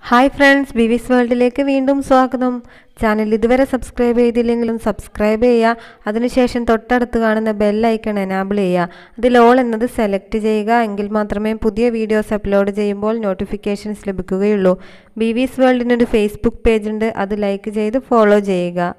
hi friends ബിവിസ് വേൾഡിലേക്ക് വീണ്ടും സ്വാഗതം ചാനൽ ഇതുവരെ സബ്സ്ക്രൈബ് ചെയ്തില്ലെങ്കിലും സബ്സ്ക്രൈബ് ചെയ്യുക അതിനുശേഷം തൊട്ടടുത്ത് കാണുന്ന ബെൽ ഐക്കൺ എനാബിൾ ചെയ്യുക അതിൽ ഓൾ എന്നത് സെലക്ട് ചെയ്യുക എങ്കിൽ മാത്രമേ പുതിയ വീഡിയോസ് അപ്ലോഡ് ചെയ്യുമ്പോൾ നോട്ടിഫിക്കേഷൻസ് ലഭിക്കുകയുള്ളൂ ബിവിസ് വേൾഡിനൊരു ഫേസ്ബുക്ക് പേജുണ്ട് അത് ലൈക്ക് ചെയ്ത് ഫോളോ ചെയ്യുക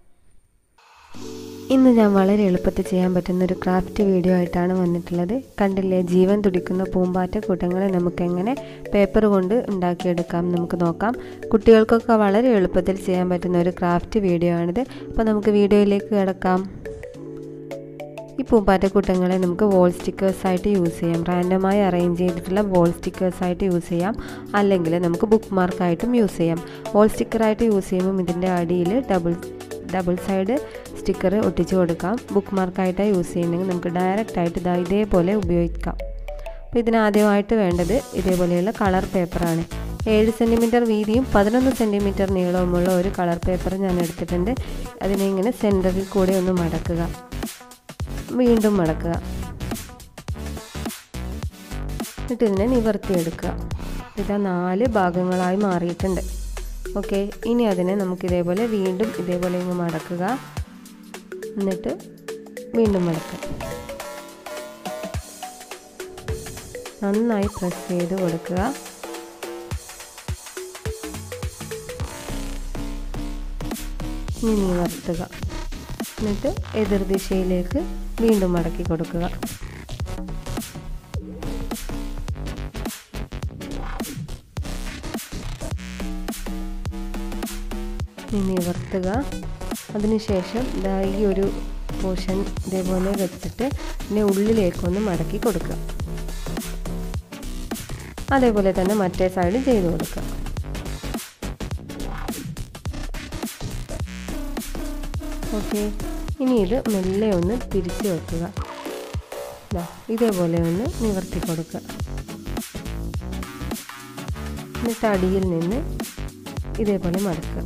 ഇന്ന് ഞാൻ വളരെ എളുപ്പത്തിൽ ചെയ്യാൻ പറ്റുന്ന ഒരു ക്രാഫ്റ്റ് വീഡിയോ ആയിട്ടാണ് വന്നിട്ടുള്ളത് കണ്ടില്ലേ ജീവൻ തുടിക്കുന്ന പൂമ്പാറ്റ കൂട്ടങ്ങളെ നമുക്കെങ്ങനെ പേപ്പർ കൊണ്ട് ഉണ്ടാക്കിയെടുക്കാം നമുക്ക് നോക്കാം കുട്ടികൾക്കൊക്കെ വളരെ എളുപ്പത്തിൽ ചെയ്യാൻ പറ്റുന്ന ഒരു ക്രാഫ്റ്റ് വീഡിയോ ആണിത് അപ്പോൾ നമുക്ക് വീഡിയോയിലേക്ക് കിടക്കാം ഈ പൂമ്പാറ്റക്കൂട്ടങ്ങളെ നമുക്ക് വോൾ സ്റ്റിക്കേഴ്സായിട്ട് യൂസ് ചെയ്യാം റാൻഡമായി അറേഞ്ച് ചെയ്തിട്ടുള്ള വോൾ സ്റ്റിക്കേഴ്സായിട്ട് യൂസ് ചെയ്യാം അല്ലെങ്കിൽ നമുക്ക് ബുക്ക് മാർക്കായിട്ടും യൂസ് ചെയ്യാം വോൾ സ്റ്റിക്കറായിട്ട് യൂസ് ചെയ്യുമ്പം ഇതിൻ്റെ അടിയിൽ ഡബിൾ ഡബിൾ സൈഡ് സ്റ്റിക്കർ ഒട്ടിച്ച് കൊടുക്കാം ബുക്ക് മാർക്കായിട്ടാണ് യൂസ് ചെയ്യുന്നെങ്കിൽ നമുക്ക് ഡയറക്റ്റായിട്ട് ഇതാ ഇതേപോലെ ഉപയോഗിക്കാം അപ്പോൾ ഇതിനാദ്യമായിട്ട് വേണ്ടത് ഇതേപോലെയുള്ള കളർ പേപ്പറാണ് ഏഴ് സെൻറ്റിമീറ്റർ വീതിയും പതിനൊന്ന് സെൻറ്റിമീറ്റർ നീളവുമുള്ള ഒരു കളർ പേപ്പർ ഞാൻ എടുത്തിട്ടുണ്ട് അതിനെ ഇങ്ങനെ സെൻറ്ററിൽ കൂടെ ഒന്ന് മടക്കുക വീണ്ടും മടക്കുക എന്നിട്ട് ഇതിനെ നിവർത്തിയെടുക്കുക ഇതാ നാല് ഭാഗങ്ങളായി മാറിയിട്ടുണ്ട് ഓക്കെ ഇനി അതിനെ നമുക്ക് ഇതേപോലെ വീണ്ടും ഇതേപോലെ ഇങ്ങ് മടക്കുക എന്നിട്ട് വീണ്ടും മടക്കുക നന്നായി പ്രസ് ചെയ്ത് കൊടുക്കുക ഇനി നിവർത്തുക എന്നിട്ട് എതിർദിശയിലേക്ക് വീണ്ടും മടക്കി കൊടുക്കുക നിവർത്തുക അതിനുശേഷം ഇതാ ഈ ഒരു പോർഷൻ ഇതേപോലെ വെച്ചിട്ട് ഇതിനെ ഉള്ളിലേക്കൊന്ന് മടക്കി കൊടുക്കുക അതേപോലെ തന്നെ മറ്റേ സൈഡ് ചെയ്ത് കൊടുക്കുക ഓക്കെ ഇനി ഇത് മെല്ലെ ഒന്ന് തിരിച്ച് വെക്കുക ഇതേപോലെ ഒന്ന് നിവർത്തി കൊടുക്കുക എന്നിട്ട് അടിയിൽ നിന്ന് ഇതേപോലെ മടക്കുക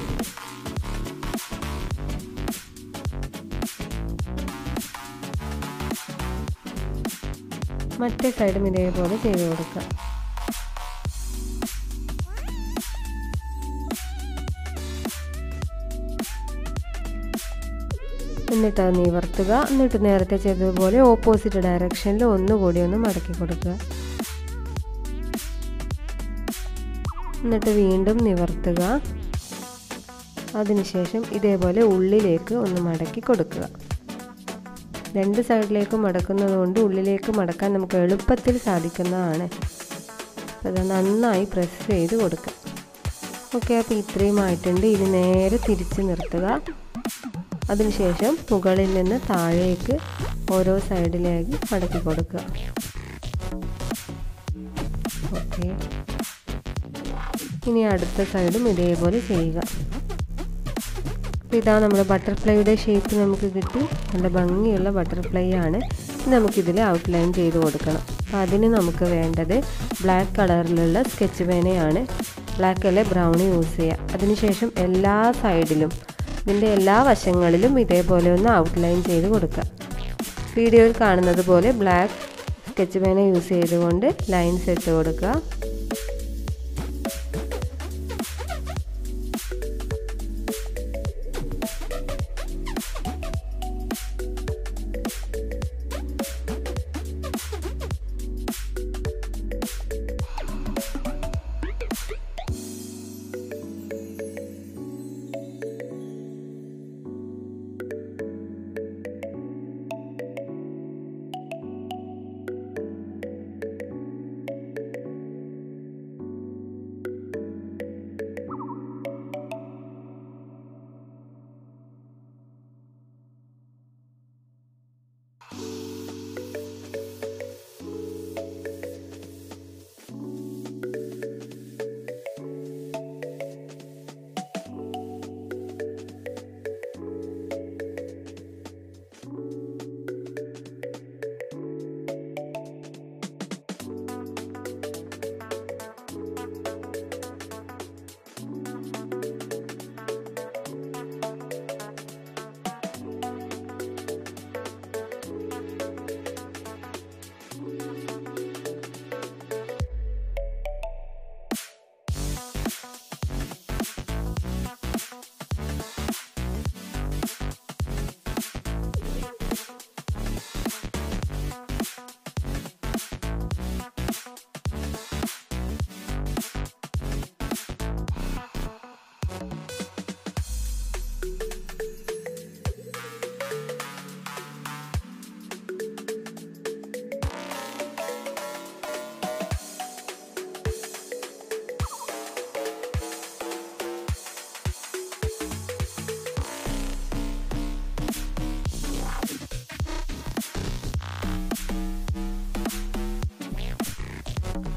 മറ്റേ സൈഡും ഇതേപോലെ ചെയ്ത് കൊടുക്കുക എന്നിട്ട് അത് നിവർത്തുക എന്നിട്ട് നേരത്തെ ചെയ്തതുപോലെ ഓപ്പോസിറ്റ് ഡയറക്ഷനിൽ ഒന്നുകൂടി ഒന്ന് മടക്കി കൊടുക്കുക എന്നിട്ട് വീണ്ടും നിവർത്തുക അതിനുശേഷം ഇതേപോലെ ഉള്ളിലേക്ക് ഒന്ന് മടക്കി കൊടുക്കുക രണ്ട് സൈഡിലേക്ക് മടക്കുന്നത് കൊണ്ട് ഉള്ളിലേക്ക് മടക്കാൻ നമുക്ക് എളുപ്പത്തിൽ സാധിക്കുന്നതാണ് അത് നന്നായി പ്രസ് ചെയ്ത് കൊടുക്കുക ഓക്കെ അപ്പോൾ ഇത്രയും ആയിട്ടുണ്ട് ഇനി നേരെ തിരിച്ച് നിർത്തുക അതിനുശേഷം മുകളിൽ നിന്ന് താഴേക്ക് ഓരോ സൈഡിലേക്ക് മടക്കി കൊടുക്കുക ഓക്കെ ഇനി അടുത്ത സൈഡും ഇതേപോലെ ചെയ്യുക അപ്പോൾ ഇതാ നമ്മുടെ ബട്ടർഫ്ലൈയുടെ ഷേപ്പ് നമുക്ക് കിട്ടി നല്ല ഭംഗിയുള്ള ബട്ടർഫ്ലൈ ആണ് നമുക്കിതിൽ ഔട്ട്ലൈൻ ചെയ്ത് കൊടുക്കണം അപ്പോൾ അതിന് നമുക്ക് വേണ്ടത് ബ്ലാക്ക് കളറിലുള്ള സ്കെച്ച് പേനയാണ് ബ്ലാക്ക് അല്ലെ ബ്രൗൺ യൂസ് ചെയ്യുക അതിനുശേഷം എല്ലാ സൈഡിലും ഇതിൻ്റെ എല്ലാ വശങ്ങളിലും ഇതേപോലെ ഒന്ന് ഔട്ട്ലൈൻ ചെയ്ത് കൊടുക്കുക വീഡിയോയിൽ കാണുന്നത് പോലെ ബ്ലാക്ക് സ്കെച്ച് പേന യൂസ് ചെയ്തുകൊണ്ട് ലൈൻസ് ഇട്ട് കൊടുക്കുക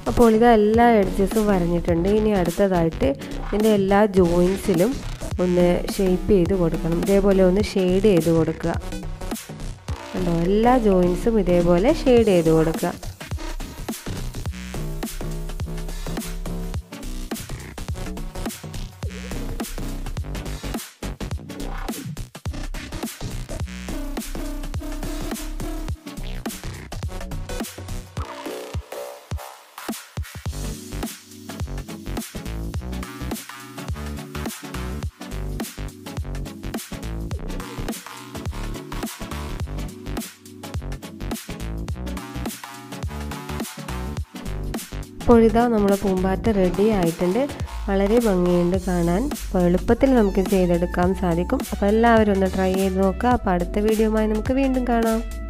അപ്പോൾ ഇത് എല്ലാ എഡ്ജസും വരഞ്ഞിട്ടുണ്ട് ഇനി അടുത്തതായിട്ട് ഇതിൻ്റെ എല്ലാ ജോയിൻസിലും ഒന്ന് ഷേപ്പ് ചെയ്ത് കൊടുക്കണം ഇതേപോലെ ഒന്ന് ഷെയ്ഡ് ചെയ്ത് കൊടുക്കുക കണ്ടോ എല്ലാ ജോയിൻസും ഇതേപോലെ ഷെയ്ഡ് ചെയ്ത് കൊടുക്കുക അപ്പോൾ ഇതാ നമ്മുടെ പൂമ്പാറ്റ റെഡി ആയിട്ടുണ്ട് വളരെ ഭംഗിയുണ്ട് കാണാൻ അപ്പോൾ എളുപ്പത്തിൽ നമുക്ക് ചെയ്തെടുക്കാൻ സാധിക്കും അപ്പോൾ എല്ലാവരും ഒന്ന് ട്രൈ ചെയ്ത് നോക്കുക അപ്പോൾ അടുത്ത വീഡിയോയുമായി നമുക്ക് വീണ്ടും കാണാം